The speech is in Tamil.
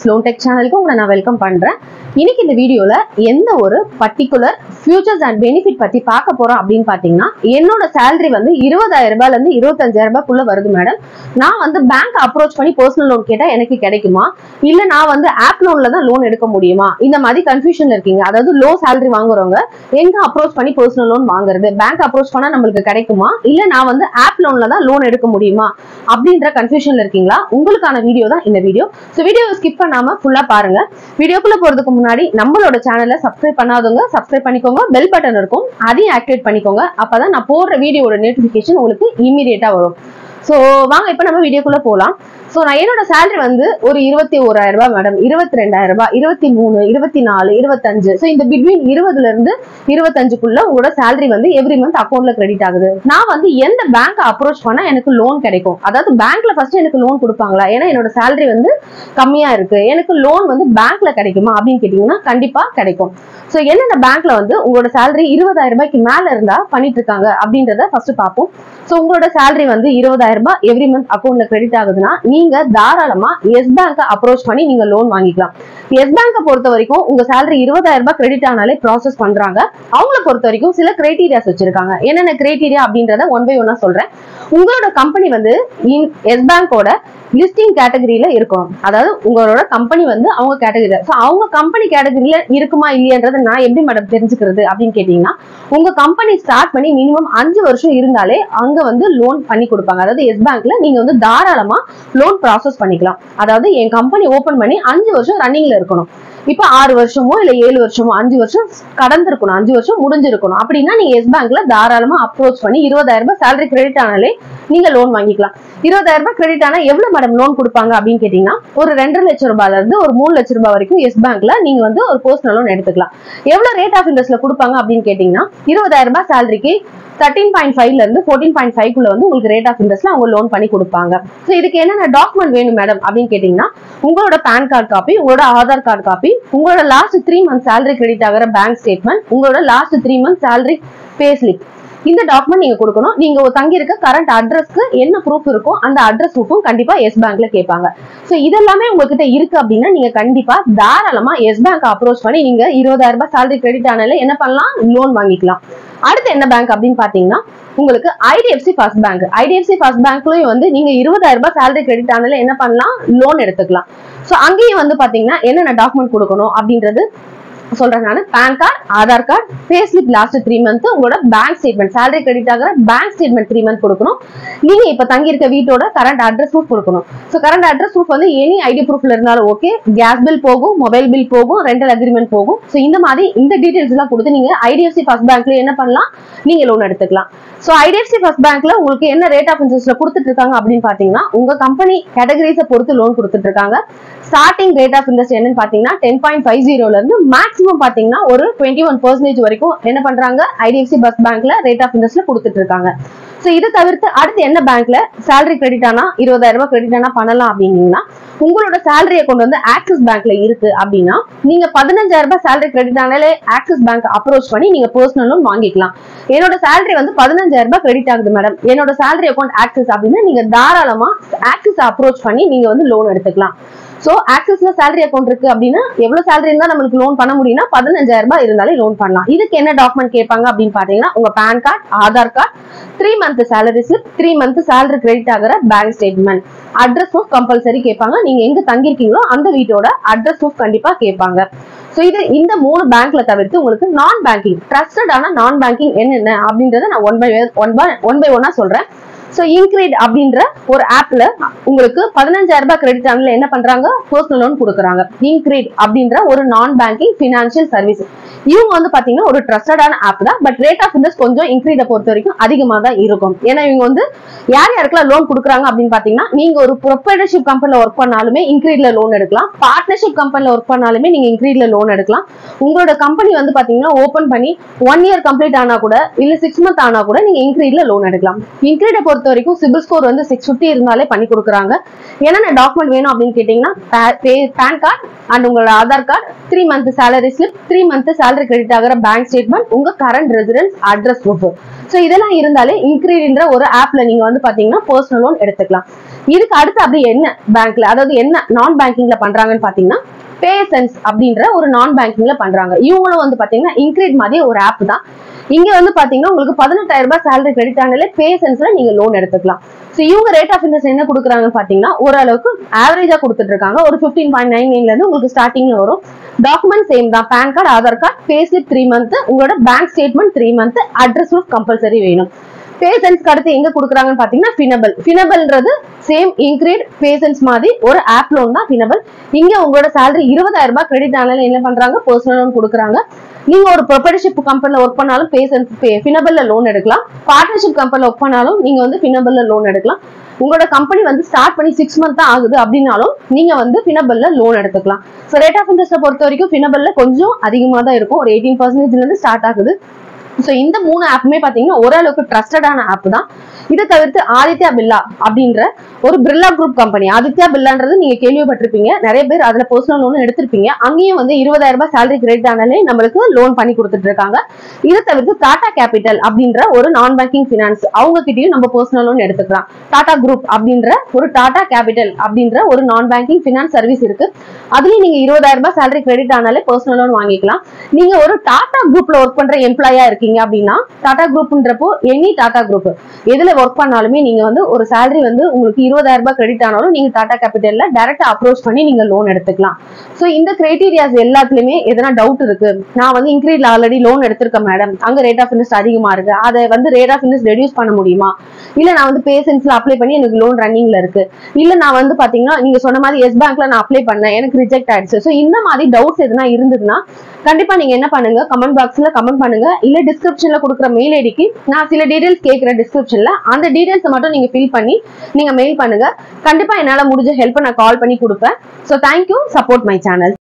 ஸ்லோன் டெக் சேனலுக்கு உங்களை நான் வெல்கம் பண்றேன் இன்னைக்கு இந்த வீடியோல எந்த ஒரு பர்டிகுலர் ஃபியூச்சர்ஸ் அண்ட் பெனிஃபிட் பத்தி பார்க்க போறோம் அப்படின்னு பாத்தீங்கன்னா என்னோட சேலரி வந்து இருபதாயிரம் ரூபாயில இருந்து இருபத்தஞ்சாயிரம் ரூபாய்க்குள்ள வருது மேடம் நான் வந்து பேங்க் அப்ரோச் பண்ணி பர்சனல் லோன் கேட்டா எனக்கு கிடைக்குமா இல்ல நான் வந்து ஆப் லோன்ல தான் லோன் எடுக்க முடியுமா இந்த மாதிரி கன்ஃபியூஷன்ல இருக்கீங்க அதாவது லோ சேலரி வாங்குறவங்க எங்க அப்ரோச் பண்ணி பர்சனல் லோன் வாங்குறது பேங்க் அப்ரோச் பண்ணா நம்மளுக்கு கிடைக்குமா இல்ல நான் வந்து ஆப் லோன்ல தான் லோன் எடுக்க முடியுமா அப்படின்ற கன்ஃபியூஷன்ல இருக்கீங்களா உங்களுக்கான வீடியோ தான் இந்த வீடியோ ஸோ வீடியோ ஸ்கிப் பண்ணாம ஃபுல்லா பாருங்க வீடியோக்குள்ள போறதுக்கு முன்னாடி நம்மளோட சேனலை சப்ஸ்கிரைப் பண்ணாதவங்க சப்ஸ்கிரைப் பண்ணிக்கோங்க பெல் பட்டன் இருக்கும் அதையும் ஆக்டிவேட் பண்ணிக்கோங்க அப்பதான் நான் போடுற வீடியோட நோட்டிபிகேஷன் உங்களுக்கு இமீடியட்டா வரும் ஸோ வாங்க இப்போ நம்ம வீடியோக்குள்ள போகலாம் ஸோ நான் என்னோட சேலரி வந்து ஒரு இருபத்தி ஓராயிரம் ரூபாய் மேடம் இருபத்தி ரெண்டாயிரம் ரூபாய் இருபத்தி மூணு இருபத்தி நாலு இருபத்தஞ்சு ஸோ இந்த பிட்வீன் இருபதுல இருந்து இருபத்தஞ்சுக்குள்ள உங்களோட சேலரி வந்து எவ்ரி மந்த் அக்கௌண்ட்ல கிரெடிட் ஆகுது நான் வந்து எந்த பேங்க் அப்ரோச் பண்ணா எனக்கு லோன் கிடைக்கும் அதாவது பேங்க்ல ஃபர்ஸ்ட் எனக்கு லோன் கொடுப்பாங்களா ஏன்னா என்னோட சேலரி வந்து கம்மியா இருக்கு எனக்கு லோன் வந்து பேங்க்ல கிடைக்குமா அப்படின்னு கேட்டீங்கன்னா கண்டிப்பா கிடைக்கும் ஸோ என்னென்ன பேங்க்ல வந்து உங்களோட சேலரி இருபதாயிரம் ரூபாய்க்கு மேல இருந்தா பண்ணிட்டு இருக்காங்க அப்படின்றத ஃபர்ஸ்ட் பார்ப்போம் ஸோ உங்களோட சேலரி வந்து இருபதாயிரம் ரூபாய் எவ்ரி மந்த் அக்கௌண்ட்ல கிரெடிட் ஆகுதுன்னா நீங்க தாராளமா எஸ் பேங்கை அப்ரோச் பண்ணி நீங்க லோன் வாங்கிக்கலாம் எஸ் பேங்கை பொறுத்த வரைக்கும் உங்க சேலரி இருபதாயிரம் ரூபாய் கிரெடிட் ஆனாலே ப்ராசஸ் பண்றாங்க அவங்கள பொறுத்த வரைக்கும் சில கிரைட்டீரியாஸ் வச்சிருக்காங்க என்னென்ன கிரைட்டீரியா அப்படின்றத ஒன் பை ஒன்னா சொல்றேன் உங்களோட கம்பெனி வந்து எஸ் பேங்கோட லிஸ்டிங் கேட்டகரியில இருக்கணும் அதாவது உங்களோட கம்பெனி வந்து அவங்க கேட்டகரியில ஸோ அவங்க கம்பெனி கேட்டகரியில இருக்குமா இல்லையன்றதை நான் எப்படி மேடம் தெரிஞ்சுக்கிறது அப்படின்னு கேட்டீங்கன்னா உங்க கம்பெனி ஸ்டார்ட் பண்ணி மினிமம் அஞ்சு வருஷம் இருந்தாலே அங்க வந்து லோன் பண்ணி கொடுப்பாங்க அதாவது எஸ் பேங்க்ல நீங்க வந்து தாராளமா லோன் ப்ராசஸ் பண்ணிக்கலாம் அதாவது என் கம்பெனி ஓபன் பண்ணி அஞ்சு வருஷம் ரன்னிங்ல இருக்கணும் இப்போ ஆறு வருஷமோ இல்ல ஏழு வருஷமோ அஞ்சு வருஷம் கடந்திருக்கணும் அஞ்சு வருஷம் முடிஞ்சிருக்கணும் அப்படின்னா நீங்க எஸ் பேங்க்ல தாராளமா அப்ரோச் பண்ணி இருபதாயிரம் ரூபாய் சேலரி கிரெடிட் ஆனாலே நீங்க லோன் வாங்கிக்கலாம் இருபதாயிரம் ரூபாய் கிரெடிட் ஆனா எவ்வளவு மேடம் லோன் கொடுப்பாங்க அப்படின்னு கேட்டீங்கன்னா ஒரு ரெண்டரை லட்சம் ரூபாயில இருந்து ஒரு மூணு லட்சம் ரூபாய் வரைக்கும் எஸ் பேங்க்ல நீங்க வந்து ஒரு பர்சனல் லோன் எடுத்துக்கலாம் எவ்வளவு ரேட் ஆஃப் இன்ட்ரெஸ்ட்ல கொடுப்பாங்க அப்படின்னு கேட்டீங்கன்னா இருபதாயிரம் ரூபாய் சேலரிக்கு தேர்ட்டின் பாயிண்ட் ஃபைவ்ல இருந்து ஃபோர்டீன் பாயிண்ட் ஃபைவ்க்குள்ள வந்து உங்களுக்கு ரேட் ஆஃப் இன்ட்ரெஸ்ட்ல அவங்க லோன் பண்ணி கொடுப்பாங்க ஸோ இதுக்கு என்னென்ன டாக்குமெண்ட் வேணும் மேடம் அப்படின்னு கேட்டீங்கன்னா உங்களோட பேன் கார்டு காப்பி உங்களோட ஆதார் கார்டு காப்பி உங்களோட last three month salary credit ஆகிற பேங்க் ஸ்டேட்மெண்ட் உங்களோட last three month salary pay slip இந்த டாக்குமெண்ட் நீங்க கொடுக்கணும் நீங்க தங்கி இருக்க கரண்ட் அட்ரஸ்க்கு என்ன ப்ரூஃப் இருக்கோ அந்த அட்ரஸ் ப்ரூஃபும் கண்டிப்பா எஸ் பேங்க்ல கேட்பாங்க ஸோ இதெல்லாமே உங்ககிட்ட இருக்கு அப்படின்னா நீங்க கண்டிப்பா தாராளமா எஸ் பேங்க் அப்ரோச் பண்ணி நீங்க இருபதாயிரம் ரூபாய் சேலரி கிரெடிட் ஆனால என்ன பண்ணலாம் லோன் வாங்கிக்கலாம் அடுத்து என்ன பேங்க் அப்படின்னு பாத்தீங்கன்னா உங்களுக்கு IDFC first bank IDFC first பேங்க்லயும் வந்து நீங்க இருபதாயிரம் ரூபாய் சேலரி கிரெடிட் ஆனால என்ன பண்ணலாம் லோன் எடுத்துக்கலாம் ஸோ அங்கேயும் வந்து பாத்தீங்கன்னா என்னென்ன டாக்குமெண்ட் கொடுக்கணும் அப்படின்றது சொல்றேன் நான் PAN card Aadhaar card payslip last three month உங்களோட பேங்க் ஸ்டேட்மெண்ட் சேலரி கிரெடிட் ஆகிற பேங்க் ஸ்டேட்மெண்ட் த்ரீ மந்த் கொடுக்கணும் நீங்க இப்ப தங்கி இருக்க வீட்டோட கரண்ட் அட்ரஸ் ப்ரூஃப் கொடுக்கணும் ஸோ கரண்ட் அட்ரஸ் ப்ரூஃப் வந்து எனி ஐடி ப்ரூஃப்ல இருந்தாலும் ஓகே கேஸ் பில் போகும் மொபைல் பில் போகும் ரெண்டல் அக்ரிமெண்ட் போகும் ஸோ இந்த மாதிரி இந்த டீடைல்ஸ் எல்லாம் கொடுத்து நீங்க ஐடிஎஃப்சி ஃபர்ஸ்ட் பேங்க்ல என்ன பண்ணலாம் நீங்க லோன் எடுத்துக்கலாம் ஸோ ஐடிஎஃப்சி ஃபர்ஸ்ட் பேங்க்ல உங்களுக்கு என்ன ரேட் ஆஃப் இன்ட்ரெஸ்ட்ல கொடுத்துட்டு இருக்காங்க அப்படின்னு பாத்தீங்கன்னா உங்க கம்பெனி கேட்டகரிஸை பொறுத்து லோன் கொடுத்துட்டு இருக்காங்க ஸ்டார்டிங் ரேட் ஆஃப் இன்ட்ரெஸ்ட் என்னன்னு பாத்தீங்கன்னா டென் பாயிண்ட் ஃபைவ் ஜீரோல இருந்து மேக்ஸிமம் பாத்தீங்கன்னா ஒரு டுவெண்ட்டி ஒன் பர்சன்டேஜ் வரைக்கும் என்ன பண்றாங்க ஐடிஎஃப்சி பஸ் பேங்க்ல ரேட் ஆஃப் இன்ட்ரெஸ்ட்ல கொடுத்துட்டு இருக்காங்க ஸோ இதை தவிர்த்து அடுத்து என்ன பேங்க்ல சேலரி கிரெடிட் ஆனா இருபதாயிரம் ரூபாய் கிரெடிட் ஆனா பண்ணலாம் அப்படின்னீங்கன்னா உங்களோட சேலரியை கொண்டு வந்து ஆக்சிஸ் பேங்க்ல இருக்கு அப்படின்னா நீங்க பதினஞ்சாயிரம் ரூபாய் சேலரி கிரெடிட் ஆனாலே ஆக்சிஸ் பேங்க் அப்ரோச் பண்ணி நீங்க பர்சனல் லோன் வாங்கிக்கலாம் என்னோட சேலரி வந்து பதினஞ்சாயிரம் ரூபாய் கிரெடிட் ஆகுது மேடம் என்னோட சேலரி அக்கௌண்ட் ஆக்சிஸ் அப்படின்னா நீங்க தாராளமா ஆக்சிஸ் அப்ரோச் பண்ணி நீங்க வந்து லோன் எடுத்துக்கலாம் சோ ஆக்சிஸ்ல சேலரி அக்கௌண்ட் இருக்கு அப்படின்னா எவ்வளவு சேலரி இருந்தா நம்மளுக்கு லோன் பண்ண முடியும்னா பதினஞ்சாயிரம் ரூபாய் இருந்தாலே லோன் பண்ணலாம் இதுக்கு என்ன டாக்குமெண்ட் கேட்பாங்க அப்படின்னு பாத்தீங்கன்னா உங்க PAN card Aadhaar card three month salary slip three month salary credit ஆகிற bank statement address proof compulsory கேட்பாங்க நீங்க எங்க தங்கியிருக்கீங்களோ அந்த வீட்டோட அட்ரஸ் ப்ரூஃப் கண்டிப்பா கேட்பாங்க ஸோ இது இந்த மூணு பேங்க்ல தவிர்த்து உங்களுக்கு நான் பேங்கிங் ட்ரஸ்டடான நான் பேங்கிங் என்னென்ன அப்படின்றத நான் one by one by one by ஒன்னா சொல்றேன் ஸோ இன்க்ரீட் அப்படின்ற ஒரு ஆப்ல உங்களுக்கு பதினஞ்சாயிரம் ரூபாய் கிரெடிட் ஆனல என்ன பண்றாங்க பர்சனல் லோன் கொடுக்குறாங்க இன்க்ரீட் அப்படின்ற ஒரு நான் பேங்கிங் பினான்சியல் சர்வீஸ் இவங்க வந்து பாத்தீங்கன்னா ஒரு ட்ரஸ்டடான ஆப் தான் பட் ரேட் ஆஃப் இன்ட்ரெஸ்ட் கொஞ்சம் இன்க்ரீட பொறுத்த வரைக்கும் அதிகமா தான் இருக்கும் ஏன்னா இவங்க வந்து யார் யாருக்கெல்லாம் லோன் கொடுக்குறாங்க அப்படின்னு பாத்தீங்கன்னா நீங்க ஒரு ப்ரொப்ரைடர்ஷிப் கம்பெனில ஒர்க் பண்ணாலுமே இன்க்ரீட்ல லோன் எடுக்கலாம் பார்ட்னர்ஷிப் கம்பெனில ஒர்க் பண்ணாலுமே நீங்க இன்க்ரீட்ல லோன் எடுக்கலாம் உங்களோட கம்பெனி வந்து பாத்தீங்கன்னா ஓபன் பண்ணி ஒன் இயர் கம்ப்ளீட் ஆனா கூட இல்ல சிக்ஸ் மந்த் ஆனா கூட நீங்க இன்க்ரீட்ல லோன் எடுக்கலாம் இன்க்ரீட பொறுத்த பொறுத்த வரைக்கும் சிபில் ஸ்கோர் வந்து சிக்ஸ் ஃபிஃப்டி இருந்தாலே பண்ணி கொடுக்குறாங்க என்னென்ன டாக்குமெண்ட் வேணும் அப்படின்னு கேட்டிங்கன்னா பேன் கார்டு அண்ட் உங்களோட Aadhaar card three month salary slip three month salary credit ஆகிற பேங்க் ஸ்டேட்மெண்ட் உங்க current residence address proof so இதெல்லாம் இருந்தாலே இன்க்ரீடின்ற ஒரு ஆப்ல நீங்க வந்து பாத்தீங்கன்னா பர்சனல் லோன் எடுத்துக்கலாம் இதுக்கு அடுத்து அப்படி என்ன பேங்க்ல அதாவது என்ன நான் பேங்கிங்ல பண்றாங்கன்னு பாத்தீங்கன்னா பேசன்ஸ் அப்படின்ற ஒரு நான் பேங்கிங்ல பண்றாங்க இவங்களும் வந்து பாத்தீங்கன்னா இன்க்ரீட் மாதிரி ஒரு ஆப் தான் இங்க வந்து பாத்தீங்கன்னா உங்களுக்கு பதினெட்டாயிரம் ரூபாய் சேலரி கிரெடிட் ஆனாலே பேசன்ஸ்ல நீங்க லோன் எடுத்துக்கலாம் ஸோ இவங்க ரேட் ஆஃப் இன்ட்ரெஸ்ட் என்ன கொடுக்குறாங்கன்னு பாத்தீங்கன்னா ஓரளவுக்கு ஆவரேஜா கொடுத்துட்டு இருக்காங்க ஒரு ஃபிஃப்டீன் பாயிண்ட் நைன் நைன்ல இருந்து உங்களுக்கு ஸ்டார்டிங்ல வரும் டாக்குமெண்ட் சேம் தான் PAN card Aadhaar card payslip three month உங்களோட bank statement three month address proof compulsory வேணும் பேசன்ஸ்க்கு அடுத்து எங்க கொடுக்குறாங்கன்னு பாத்தீங்கன்னா ஃபினபிள் ஃபினபிள்ன்றது சேம் இன்க்ரீட் பேசன்ஸ் மாதிரி ஒரு ஆப் லோன் தான் ஃபினபிள் இங்க உங்களோட சேலரி இருபதாயிரம் ரூபாய் கிரெடிட் ஆனாலும் என்ன பண்றாங்க பர்சனல் லோன் கொடுக்குறாங்க நீங்க ஒரு ப்ரொபரேஷிப் கம்பெனில ஒர்க் பண்ணாலும் பேசன்ஸ் ஃபினபிள்ல லோன் எடுக்கலாம் பார்ட்னர்ஷிப் கம்பெனில ஒர்க் பண்ணாலும் நீங்க வந்து ஃபினபிள்ல லோன் எடுக்கலாம் உங்களோட கம்பெனி வந்து ஸ்டார்ட் பண்ணி சிக்ஸ் மந்த் தான் ஆகுது அப்படின்னாலும் நீங்க வந்து ஃபினபிள்ல லோன் எடுத்துக்கலாம் ஸோ ரேட் ஆஃப் இன்ட்ரெஸ்ட்டை பொறுத்த வரைக்கும் ஃபினபிள்ல கொஞ்சம் அதிகமாக தான் இருக்கும் ஒரு எயிட்டீன் பர்சன்டேஜ்ல இருந்து ஸ்டார்ட் ஆகுது ஸோ இந்த மூணு ஆப்புமே பார்த்தீங்கன்னா ஓரளவுக்கு ட்ரஸ்டடான ஆப் தான் இதை தவிர்த்து ஆதித்யா பில்லா அப்படின்ற ஒரு பிர்லா குரூப் கம்பெனி ஆதித்யா பில்லான்றது நீங்க கேள்விப்பட்டிருப்பீங்க நிறைய பேர் அதுல பர்சனல் லோன் எடுத்திருப்பீங்க அங்கேயும் வந்து இருபதாயிரம் ரூபாய் சேலரி கிரெடிட் ஆனாலே நம்மளுக்கு லோன் பண்ணி கொடுத்துட்டு இருக்காங்க இதை தவிர்த்து டாடா கேபிட்டல் அப்படின்ற ஒரு நான் பேங்கிங் ஃபினான்ஸ் அவங்க கிட்டயும் நம்ம பர்சனல் லோன் எடுத்துக்கலாம் டாடா குரூப் அப்படின்ற ஒரு டாடா கேபிட்டல் அப்படின்ற ஒரு நான் பேங்கிங் ஃபினான்ஸ் சர்வீஸ் இருக்கு அதுலயும் நீங்க இருபதாயிரம் ரூபாய் சேலரி கிரெடிட் ஆனாலே பர்சனல் லோன் வாங்கிக்கலாம் நீங்க ஒரு டாடா குரூப்ல ஒர்க் பண்ற எம்ப்ளாயா இருக்கீங்க அப்படின்னா டாடா குரூப்ன்றப்போ எனி டாடா குரூப் எதுல ஒர்க் பண்ணாலுமே நீங்க வந்து ஒரு சேலரி வந்து உங்களுக்கு இருபதாயிரம் ரூபாய் கிரெடிட் ஆனாலும் நீங்க டாடா கேபிட்டல்ல டைரக்டா அப்ரோச் பண்ணி நீங்க லோன் எடுத்துக்கலாம் சோ இந்த கிரைட்டீரியாஸ் எல்லாத்துலயுமே எதனா டவுட் இருக்கு நான் வந்து இன்க்ரீட்ல ஆல்ரெடி லோன் எடுத்திருக்கேன் மேடம் அங்க ரேட் ஆஃப் இன்ட்ரெஸ்ட் அதிகமா இருக்கு அதை வந்து ரேட் ஆஃப் இன்ட்ரெஸ்ட் ரெடியூஸ் பண்ண முடியுமா இல்ல நான் வந்து பேசன்ஸ்ல அப்ளை பண்ணி எனக்கு லோன் ரன்னிங்ல இருக்கு இல்ல நான் வந்து பாத்தீங்கன்னா நீங்க சொன்ன மாதிரி எஸ் பேங்க்ல நான் அப்ளை பண்ணேன் எனக்கு ரிஜெக்ட் ஆயிடுச்சு சோ இந்த மாதிரி டவுட்ஸ் எதனா இருந்ததுன்னா கண்டிப்பா நீங்க என்ன பண்ணுங்க கமெண்ட் பாக்ஸ்ல கமெண்ட் பண்ணுங்க இல்ல டிஸ்கிரிப்ஷன்ல கொடுக்குற மெயில் ஐடிக்கு நான் சில டீடைல்ஸ் கேட்கிறேன் டிஸ்கிரிப்ஷன்ல அந்த டீடைல்ஸ் மட்டும் நீங்க ஃபில் பண்ணி நீங்க மெயில் பண்ணுங்க கண்டிப்பா என்னால முடிஞ்ச ஹெல்ப் நான் கால் பண்ணி கொடுப்பேன் so thank you support my channel